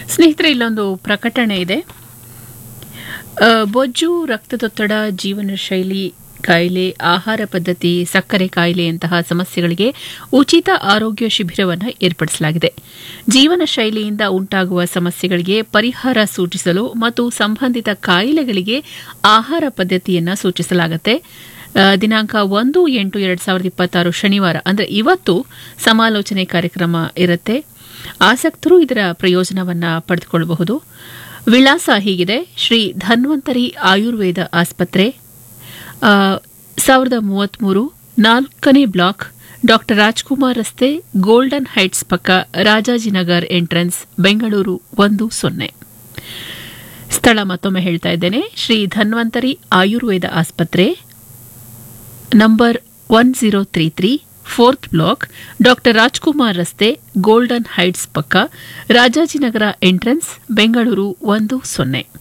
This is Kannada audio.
ಸ್ನೇಹಿತರೆ ಇಲ್ಲೊಂದು ಪ್ರಕಟಣೆ ಇದೆ ಆ, ಬೊಜ್ಜು ರಕ್ತದೊತ್ತಡ ಜೀವನ ಶೈಲಿ ಕಾಯಿಲೆ ಆಹಾರ ಪದ್ಧತಿ ಸಕ್ಕರೆ ಕಾಯಿಲೆಯಂತಹ ಸಮಸ್ಯೆಗಳಿಗೆ ಉಚಿತ ಆರೋಗ್ಯ ಶಿಬಿರವನ್ನು ಏರ್ಪಡಿಸಲಾಗಿದೆ ಜೀವನ ಶೈಲಿಯಿಂದ ಉಂಟಾಗುವ ಸಮಸ್ಯೆಗಳಿಗೆ ಪರಿಹಾರ ಸೂಚಿಸಲು ಮತ್ತು ಸಂಬಂಧಿತ ಕಾಯಿಲೆಗಳಿಗೆ ಆಹಾರ ಪದ್ಧತಿಯನ್ನು ಸೂಚಿಸಲಾಗುತ್ತೆ ಆ, ದಿನಾಂಕ ಒಂದು ಎಂಟು ಎರಡು ಸಾವಿರದ ಇಪ್ಪತ್ತಾರು ಶನಿವಾರ ಅಂದರೆ ಇವತ್ತು ಸಮಾಲೋಚನೆ ಕಾರ್ಯಕ್ರಮ ಇರುತ್ತೆ ಆಸಕ್ತರು ಇದರ ಪ್ರಯೋಜನವನ್ನ ಪಡೆದುಕೊಳ್ಳಬಹುದು ವಿಳಾಸ ಹೀಗಿದೆ ಶ್ರೀ ಧನ್ವಂತರಿ ಆಯುರ್ವೇದ ಆಸ್ಪತ್ರೆ ಆ, ಸಾವಿರದ ಮೂವತ್ತ್ಮೂರು ನಾಲ್ಕನೇ ಬ್ಲಾಕ್ ಡಾಕ್ಟರ್ ರಾಜ್ಕುಮಾರ್ ರಸ್ತೆ ಗೋಲ್ಡನ್ ಹೈಟ್ಸ್ ಪಕ್ಕ ರಾಜಾಜಿನಗರ್ ಎಂಟ್ರೆನ್ಸ್ ಬೆಂಗಳೂರು ಒಂದು ಸೊನ್ನೆ ಸ್ಥಳ ಮತ್ತೊಮ್ಮೆ ಹೇಳ್ತಾ ಇದ್ದೇನೆ ಶ್ರೀ ಧನ್ವಂತರಿ ಆಯುರ್ವೇದ ಆಸ್ಪತ್ರೆ number one zero three three fourth block doctor Rajkumar ರಸ್ತೆ ಗೋಲ್ಡನ್ ಹೈಟ್ಸ್ ಪಕ್ಕ ರಾಜಾಜಿನಗರ ಎಂಟ್ರೆನ್ಸ್ ಬೆಂಗಳೂರು ಒಂದು ಸೊನ್ನೆ